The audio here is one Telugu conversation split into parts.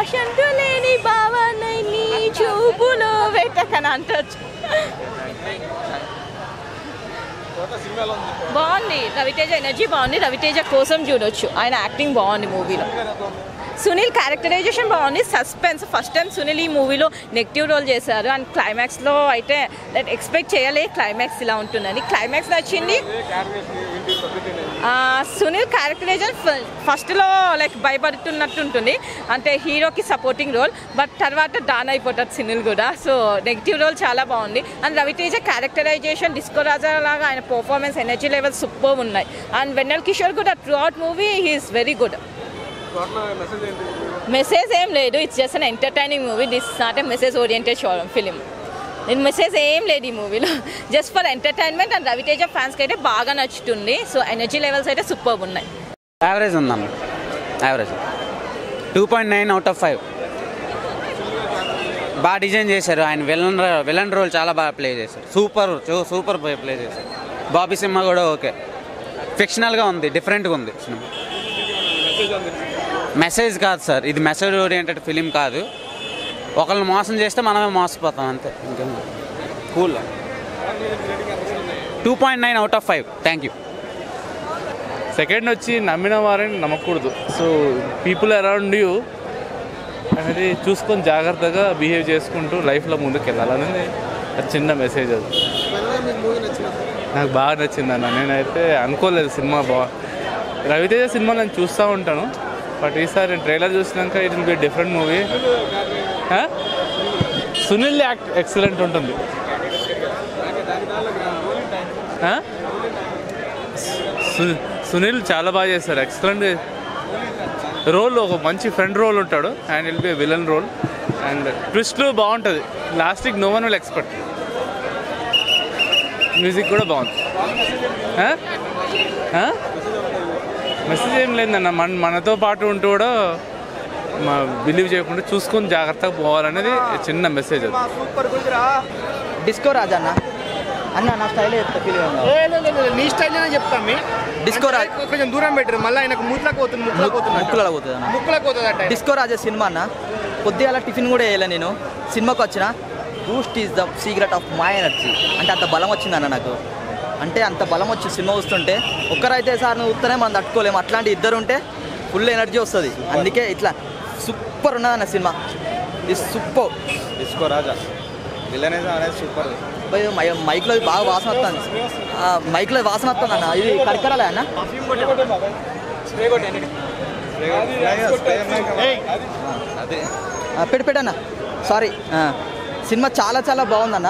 భాషంటూ లేని భావనై నీ చూపులో వెతకని అంటొచ్చు బాగుంది రవితేజ ఎనర్జీ బాగుంది రవితేజ కోసం చూడొచ్చు ఆయన యాక్టింగ్ బాగుంది మూవీలో సునీల్ క్యారెక్టరైజేషన్ బాగుంది సస్పెన్స్ ఫస్ట్ టైం సునీల్ ఈ మూవీలో నెగిటివ్ రోల్ చేశారు అండ్ క్లైమాక్స్లో అయితే దట్ ఎక్స్పెక్ట్ చేయలే క్లైమాక్స్ ఇలా ఉంటుందని క్లైమాక్స్ నచ్చింది ఆ, సునీల్ క్యారెక్టరైజేషన్ ఫస్ట్లో లైక్ భయపడుతున్నట్టు ఉంటుంది అంటే హీరోకి సపోర్టింగ్ రోల్ బట్ తర్వాత డాన్ అయిపోతాడు సునీల్ కూడా సో నెగిటివ్ రోల్ చాలా బాగుంది అండ్ రవితేజ క్యారెక్టరైజేషన్ డిస్కో రాజా లాగా ఆయన పర్ఫార్మెన్స్ ఎనర్జీ లెవెల్ సూపర్ ఉన్నాయి అండ్ వెన్నెల్ కిషోర్ కూడా through movie he's very good message ఏం లేదు it's just an entertaining movie this not a message oriented film నేను మెసేజ్ ఏం లేదు ఈ మూవీలో just for entertainment and Raviteja ఫ్యాన్స్కి అయితే బాగా నచ్చుతుంది సో ఎనర్జీ లెవెల్స్ అయితే సూపర్ ఉన్నాయి యావరేజ్ ఉందన్న average two point nine out of five బాగా డిజైన్ చేశారు ఆయన విలన్ విలన్ రోల్ చాలా బాగా ప్లే చేశారు సూపర్ సూపర్ ప్లే చేశారు బాబీ సినిమా కూడా ఓకే ఫిక్షనల్గా ఉంది డిఫరెంట్గా ఉంది సినిమా మెసేజ్ కాదు సార్ ఇది మెసేజ్ ఓరియంటెడ్ ఫిలిం కాదు ఒకళ్ళని మోసం చేస్తే మనమే మోసపోతాం అంతే ఇంకేం cool two point nine out of five thank you second వచ్చి నమ్మిన వారిని నమ్మకూడదు సో పీపుల్ అరౌండ్ యూ అనేది చూసుకొని జాగ్రత్తగా బిహేవ్ చేసుకుంటూ లైఫ్లో ముందుకు వెళ్ళాలనేది అది చిన్న మెసేజ్ అది నాకు బాగా నచ్చింది అన్న నేనైతే అనుకోలేదు సినిమా బాగా రవితేజ సినిమా నేను చూస్తూ ఉంటాను బట్ ఈసారి ట్రైలర్ చూసినాక it will be different movie Sunil act excellent ఉంటుంది ఆ? సు- సునీల్ చాలా బాగా చేస్తారు ఎక్సలెంట్ రోల్ ఒక మంచి ఫ్రెండ్ రోల్ ఉంటాడు and will be villain role and ట్విస్ట్లు బాగుంటుంది లాస్ట్కి no one will expect music కూడా బాగుంది మెసేజ్ ఏం లేదన్న మన మనతో పాటు ఉంటూ కూడా మా బిలీవ్ చేయకుండా చూసుకొని జాగ్రత్తగా పోవాలనేది చిన్న మెసేజ్ అది డిస్కో రాజా అన్న అన్న నా స్టైల్ చెప్తా ఫీల్ నీ స్టైల్లోనే చెప్తాం మీ డిస్కో రా- అంటే కొంచెం దూరం పెట్టరు మళ్ళీ ఆయనకు ముట్లకు పోతుంది ముక్కులకు పోతుంది ముక్కులలో పోతుంది అన్న ముక్కులకు పోతుంది అట్ట డిస్కో రాజా సినిమా అన్న కొద్దిగా టిఫిన్ కూడా వేయలే నేను సినిమాకి వచ్చిన boost is the secret of my energy అంటే అంత బలం వచ్చిందన్న నాకు అంటే అంత బలం వచ్చి సినిమా వస్తుంటే ఒక్కరైతే సార్ నువ్వు ఉత్తనే మనం తట్టుకోలేము అట్లాంటి ఇద్దరు ఉంటే ఫుల్ ఎనర్జీ వస్తుంది అందుకే ఇట్లా సూపర్ ఉన్నదన్న సినిమా ఇది సూపర్ డిస్కో రాజా విలన్ అనేది సూపర్ మైక్లో బాగా వాసన వస్తుంది మైక్లో వాసన వస్తుంది అన్న ఇది కడకరాలే అన్న అదే ఆ, పెట్టు పెట్టన్న సారీ ఆ, సినిమా చాలా చాలా బాగుందన్న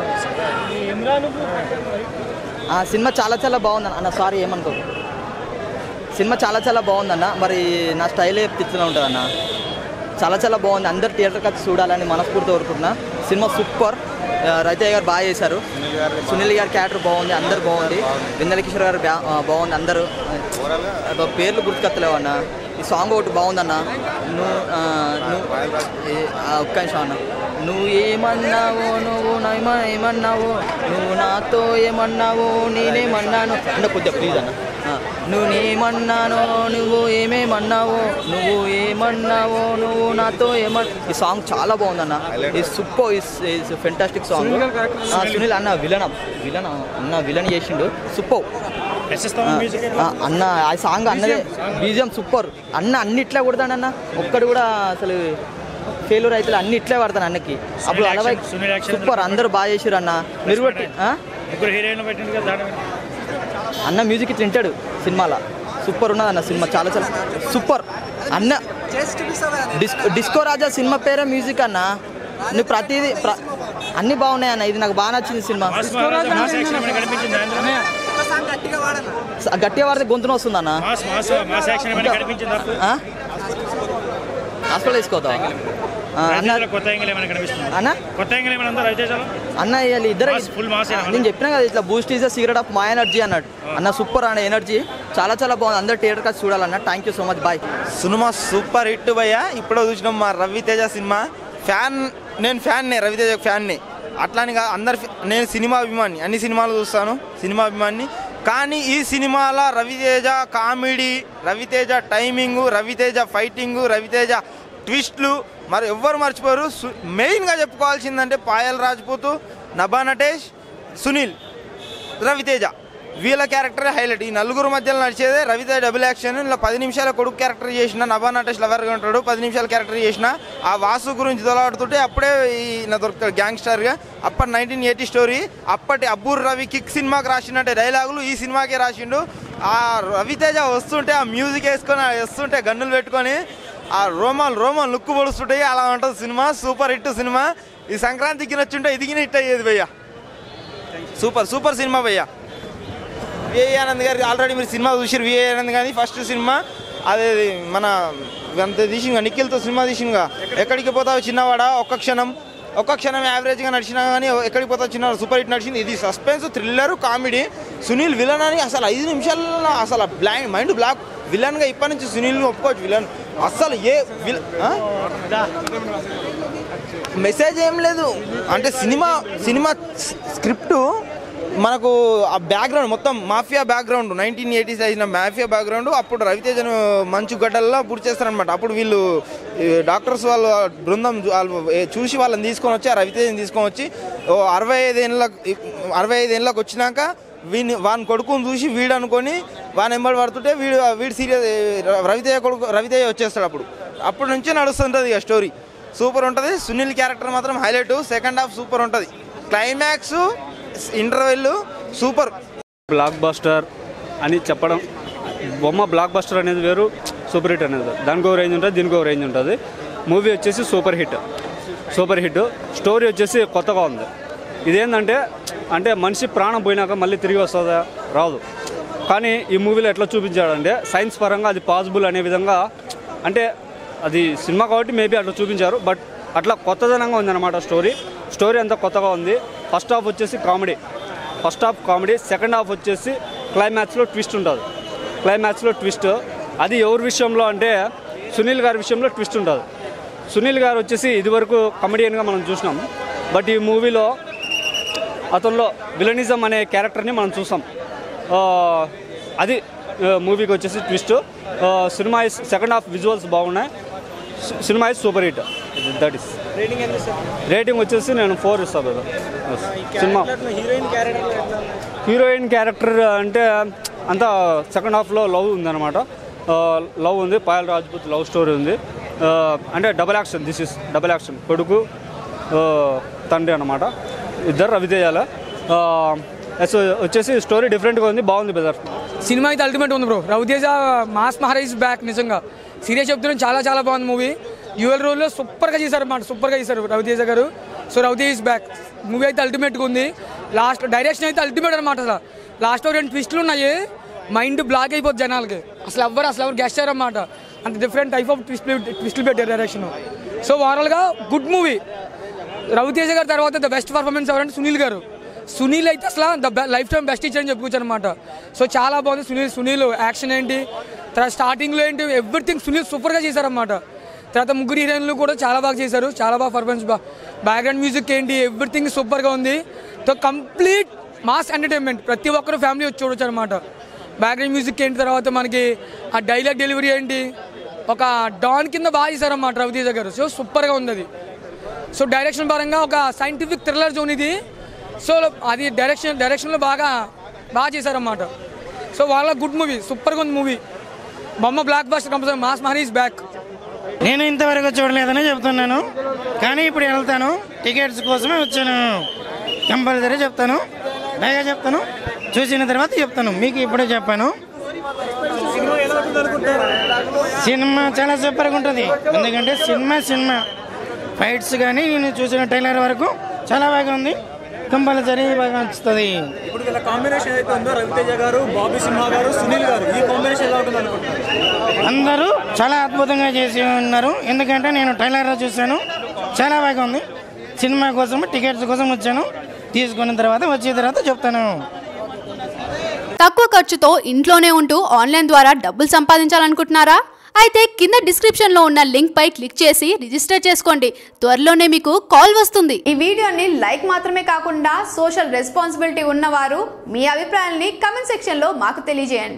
ఆ, సినిమా చాలా చాలా బాగుందన్న అన్న సారీ ఏమనుకో సినిమా చాలా చాలా బాగుందన్న మరి నా స్టైలే తిట్లుగా ఉంటుందన్న చాలా చాలా బాగుంది అందరు థియేటర్కి వచ్చి చూడాలని మనస్ఫూర్తి కోరుకుంటున్నా సినిమా సూపర్ ఆ, రైతయ్య గారు బాగా చేశారు సునీల్ గారి క్యారెక్టర్ బాగుంది అందరు బాగుంది వెన్నెల కిషోర్ గారు బా- ఆ, బాగుంది అందరూ ఆ, పేర్లు గుర్తుకొత్తలేవు అన్న ఈ సాంగ్ ఒకటి బాగుందన్న నువ్వు ఆ, నువ్వు ఏ- ఆ, ఒక్క నిమిషం అన్న నువ్వు ఏమన్నావో నువ్వు ఏమ ఏమన్నావో నువ్వు నాతో ఏమన్నావో నేనేమన్నాను అంటే కొద్దిగా ప్లీజ్ అన్న ఆ, నువ్వు ఏమన్నానో నువ్వు ఏమేమన్నావో నువ్వు ఏమన్నావో నువ్వు నాతో ఏమన్ ఈ సాంగ్ చాలా బాగుందన్న ఈ super is fantastic song Sunil అన్న విలన్ విలన్ అన్న విలన్ చేసిండు సూపర్ ఆ, అన్న ఆ సాంగ్ అన్నదే బీజియం సూపర్ అన్న అన్నిట్లే కొడతాడు అన్న ఒక్కడు కూడా అసలు ఫెయిల్యూర్ అయితే అన్ని ఇట్లే పడతాను అన్నకి అప్పుడు అలవై సూపర్ అందరూ బాగా చేసారు అన్న మీరు కూడా ఆ? ముగ్గురు హీరోయిన్లు పెట్టింది కదా దాని అన్న మ్యూజిక్ ఇట్లా వింటాడు సినిమాలో సూపర్ ఉన్నది అన్న సినిమా చాలా చాలా సూపర్ అన్న డిస్కో డిస్కో రాజా సినిమా పేరే మ్యూజిక్ అన్న నువ్వు ప్రతిదీ ప్ర అన్నీ బాగున్నాయి అన్న ఇది నాకు బాగా నచ్చింది సినిమా మాస్ మహారాజా మాస్ యాక్షన్ ఏమైనా కనిపించింది అందులో స- గట్టిగా పడితే గొంతున వస్తుంది అన్న మాస్ మాస్ మాస్ యాక్షన్ ఏమైనా కనిపించిందా ఆ? హాస్పిటల్ తీసుకోవద్దా ఆ, అన్న రవితేజలో కొత్త యాంగిల్ ఏమైనా కనిపిస్తుంది అన్న కొత్త యాంగిల్ ఏమైనా ఉందా రవితేజలో అన్న వీళ్ళు ఇద్దరు మాస్, full మాస్ ఆ, ఏనా? నేను చెప్పినా కదా ఇట్లా boost is secret of my energy అన్నాడు అన్న సూపర్ అన్న ఎనర్జీ చాలా చాలా బాగుంది అందరు థియేటర్ వచ్చి చూడాలన్న thank you so much bye సినిమా సూపర్ హిట్ భయ్య ఇప్పుడే చూసినాం మా రవితేజ సినిమా ఫ్యాన్ నేను ఫ్యాన్నే రవితేజ ఫ్యాన్ని అట్లాని కాదు అందరు ఫి- నేను సినిమా అభిమాని అన్ని సినిమాలు చూస్తాను సినిమా అభిమాని కానీ ఈ సినిమాలో Raviteja comedy Raviteja timing Raviteja fighting Raviteja ట్విస్ట్లు మరి ఎవ్వరు మర్చిపోరు సు- మెయిన్గా చెప్పుకోవాల్సిందంటే పాయల్ రాజ్పూత్ నభా నటేష్ సునీల్ రవితేజ వీళ్ళ క్యారెక్టర్ హైలైట్ ఈ నలుగురు మధ్యలో నడిచేదే రవితేజ డబుల్ యాక్షన్ ఇలా పది నిమిషాల కొడుకు క్యారెక్టర్ చేసిన నభా నటేష్ లవర్గా ఉంటాడు పది నిమిషాల క్యారెక్టర్ చేసిన ఆ వాసు గురించి తొలగాడుతుంటే అప్పుడే ఈయన దొరుకుతాడు గ్యాంగ్స్టర్గా అప్పటి నైన్టీన్ ఎయిటీ స్టోరీ అప్పటి అబ్బూర్ రవి కిక్ సినిమాకి రాసినట్టే డైలాగులు ఈ సినిమాకే రాసిండు ఆ రవితేజ వస్తుంటే ఆ మ్యూజిక్ వేసుకొని ఆ వస్తుంటే గన్నులు పెట్టుకొని ఆ రోమాలు రోమాలు లుక్కు పొడుస్తుంటాయి అలా ఉంటుంది సినిమా సూపర్ హిట్ సినిమా ఈ సంక్రాంతికి నచ్చుంటే ఇదిగిన హిట్ అయ్యేది భయ్యా సూపర్ సూపర్ సినిమా భయ్యా విఐ ఆనంద్ గారికి ఆల్రెడీ మీరు సినిమా చూసారు విఐ ఆనంద్ గారి ఫస్ట్ సినిమా అదే మన అంత తీసింగా నిఖిల్తో సినిమా తీసింగా ఎక్కడికి పోతావు చిన్నవాడా ఒక్క క్షణం ఒక్క క్షణం యావరేజ్గా నడిచినా కానీ ఎక్కడికి పోతావు చిన్న సూపర్ హిట్ నడిచింది ఇది suspense thriller comedy Sunil villain అని అసలు ఐదు నిమిషాల్లో అసలు బ్లాంక్ మైండ్ బ్లాక్ విలన్గా ఇప్పటి నుంచి సునీల్ని ఒప్పుకోవచ్చు విలన్ అసలు ఏ విల్ ఆ? మెసేజ్ ఏం లేదు అంటే సినిమా సినిమా స్క్రిప్ట్ మనకు ఆ బ్యాక్గ్రౌండ్ మొత్తం మాఫియా బ్యాక్గ్రౌండ్ నైన్టీన్ ఎయిటీస్ అయిన మాఫియా బ్యాక్గ్రౌండ్ అప్పుడు రవితేజను మంచు గడ్డల్లో పూర్తి చేస్తారనమాట అప్పుడు వీళ్ళు ఈ డాక్టర్స్ వాళ్ళు ఆ బృందం చూ- వాళ్ళు ఏ- చూసి వాళ్ళని తీసుకొని వచ్చి ఆ రవితేజని తీసుకొని వచ్చి ఓ అరవై ఐదేళ్ళ అరవై ఐదేళ్ళకి వచ్చినాక వీని వాని కొడుకుని చూసి వీడు అనుకొని వాని ఎంబడి పడుతుంటే వీడు వీడు సీరియస్ రవితేజ కొడుకు రవితేజ వచ్చేస్తాడు అప్పుడు అప్పటి నుంచి నడుస్తుంటుంది ఇక స్టోరీ సూపర్ ఉంటుంది సునీల్ క్యారెక్టర్ మాత్రం హైలైట్ సెకండ్ హాఫ్ సూపర్ ఉంటుంది climax interval super blockbuster అని చెప్పడం బొమ్మ బ్లాక్ బస్టర్ అనేది వేరు సూపర్ హిట్ అనేది వేరు. దానికి ఒక రేంజ్ ఉంటుంది దీనికి ఒక రేంజ్ ఉంటుంది మూవీ వచ్చేసి super hit super hit story వచ్చేసి కొత్తగా ఉంది ఇదేంటంటే అంటే మనిషి ప్రాణం పోయినాక మళ్ళీ తిరిగి వస్తుందా రాదు కానీ ఈ మూవీలో ఎట్లా చూపించాడంటే సైన్స్ పరంగా అది పాసిబుల్ అనే విధంగా అంటే అది సినిమా కాబట్టి మేబీ అట్లా చూపించారు బట్ అట్లా కొత్తదనంగా ఉందన్నమాట స్టోరీ స్టోరీ అంతా కొత్తగా ఉంది ఫస్ట్ హాఫ్ వచ్చేసి comedy first half comedy second half వచ్చేసి క్లైమాక్స్లో ట్విస్ట్ ఉంటుంది క్లైమాక్స్లో ట్విస్ట్ అది ఎవరి విషయంలో అంటే సునీల్ గారి విషయంలో ట్విస్ట్ ఉంటుంది సునీల్ గారు వచ్చేసి ఇదివరకు కమెడియన్గా మనం చూసినాం బట్ ఈ మూవీలో అతనిలో విలనిజం అనే క్యారెక్టర్ని మనం చూసాం ఆ, అది మూవీకి వచ్చేసి ట్విస్ట్ సినిమా ఇస్ సెకండ్ హాఫ్ విజువల్స్ బాగున్నాయి సి- సినిమా is super hit that is rating వచ్చేసి నేను ఫోర్ ఇస్తాను బ్రదర్ సినిమా హీరోయిన్ క్యారెక్టర్ అంటే అంతా సెకండ్ హాఫ్లో లవ్ ఉందన్నమాట లవ్ ఉంది పాయల్ రాజ్పూత్ లవ్ స్టోరీ ఉంది ఆ, అంటే double action this is double action కొడుకు ఆ, తండ్రి అన్నమాట ఇద్దరు రవితేజాల ఆ, ఎస్ వచ్చేసి స్టోరీ డిఫరెంట్గా ఉంది బాగుంది బ్రదర్ సినిమా అయితే అల్టిమేట్ ఉంది bro Raviteja mass Maharaj back నిజంగా సీరియస్ చెప్తున్నాను చాలా చాలా బాగుంది మూవీ డ్యూయల్ రోల్లో సూపర్గా చేశారు అన్నమాట సూపర్గా చేశారు రవితేజ గారు so Raviteja is back movie అయితే అల్టిమేట్గా ఉంది లాస్ట్ డైరెక్షన్ అయితే అల్టిమేట్ అనమాట అసలు లాస్ట్లో రెండు ట్విస్టులు ఉన్నాయి మైండ్ బ్లాక్ అయిపోద్ది జనాలకి అసలు ఎవ్వరు అసలు ఎవరు గెస్ట్ అన్నమాట అంత డిఫరెంట్ టైప్ ఆఫ్ ట్విస్ట్ ట్విస్టులు పెట్టారు డైరెక్షన్ సో ఓవరాల్గా గుడ్ మూవీ రవితేజ గారి తర్వాత ద బెస్ట్ పర్ఫార్మెన్స్ ఎవరంటే సునీల్ గారు సునీల్ అయితే అసలు the life time best teacher అని చెప్పుకోవచ్చు అనమాట సో చాలా బాగుంది సునీల్ సునీల్ యాక్షన్ ఏంటి తర్వాత స్టార్టింగ్లో ఏంటి ఎవ్రీథింగ్ సునీల్ సూపర్గా చేశారన్నమాట తర్వాత ముగ్గురు హీరోయిన్లు కూడా చాలా బాగా చేశారు చాలా బాగా పర్ఫార్మెన్స్ బా బ్యాక్గ్రౌండ్ మ్యూజిక్ ఏంటి ఎవ్రీథింగ్ సూపర్గా ఉంది సో కంప్లీట్ మాస్ ఎంటర్టైన్మెంట్ ప్రతి ఒక్కరు ఫ్యామిలీ వచ్చి చూడొచ్చు అనమాట బ్యాక్గ్రౌండ్ మ్యూజిక్ ఏంటి తర్వాత మనకి ఆ డైలాగ్ డెలివరీ ఏంటి ఒక డాన్ కింద బాగా చేశారన్నమాట రవితేజ గారు సో సూపర్గా ఉంది అది సో డైరెక్షన్ పరంగా ఒక సైంటిఫిక్ థ్రిల్లర్ జోన్ ఇది సో అది డైరెక్షన్ డైరెక్షన్లో బాగా బాగా చేశారన్నమాట సో వాళ్ళ గుడ్ మూవీ సూపర్గా ఉంది మూవీ బొమ్మ blockbuster compulsory mass Maharaja is back నేను ఇంతవరకు చూడలేదని చెప్తున్నాను కానీ ఇప్పుడు వెళ్తాను టికెట్స్ కోసమే వచ్చాను కంపల్సరీ చెప్తాను బాగా చెప్తాను చూసిన తర్వాత చెప్తాను మీకు ఇప్పుడే చెప్పాను సినిమా చాలా సూపర్గా ఉంటుంది ఎందుకంటే సినిమా సినిమా ఫైట్స్ కానీ నేను చూసిన ట్రైలర్ వరకు చాలా బాగా ఉంది కంపల్సరీ బాగా నచ్చుతుంది ఇప్పుడు వీళ్ళ కాంబినేషన్ అయితే ఉందో రవితేజ గారు బాబీ సింహ గారు సునీల్ గారు ఈ కాంబినేషన్ ఎలా ఉంటుంది అనుకుంటున్నారు అందరూ చాలా అద్భుతంగా చేసి ఉన్నారు ఎందుకంటే నేను ట్రైలర్ చూశాను చాలా బాగా ఉంది సినిమా కోసం టికెట్స్ కోసం వచ్చాను తీసుకున్న తర్వాత వచ్చిన తర్వాత చెప్తాను తక్కువ ఖర్చుతో ఇంట్లోనే ఉంటూ ఆన్లైన్ ద్వారా డబ్బులు సంపాదించాలనుకుంటున్నారా అయితే కింద డిస్క్రిప్షన్లో ఉన్న లింక్ పై క్లిక్ చేసి రిజిస్టర్ చేసుకోండి త్వరలోనే మీకు కాల్ వస్తుంది ఈ వీడియోని లైక్ మాత్రమే కాకుండా సోషల్ రెస్పాన్సిబిలిటీ ఉన్నవారు మీ అభిప్రాయాల్ని కమెంట్ సెక్షన్లో మాకు తెలియజేయండి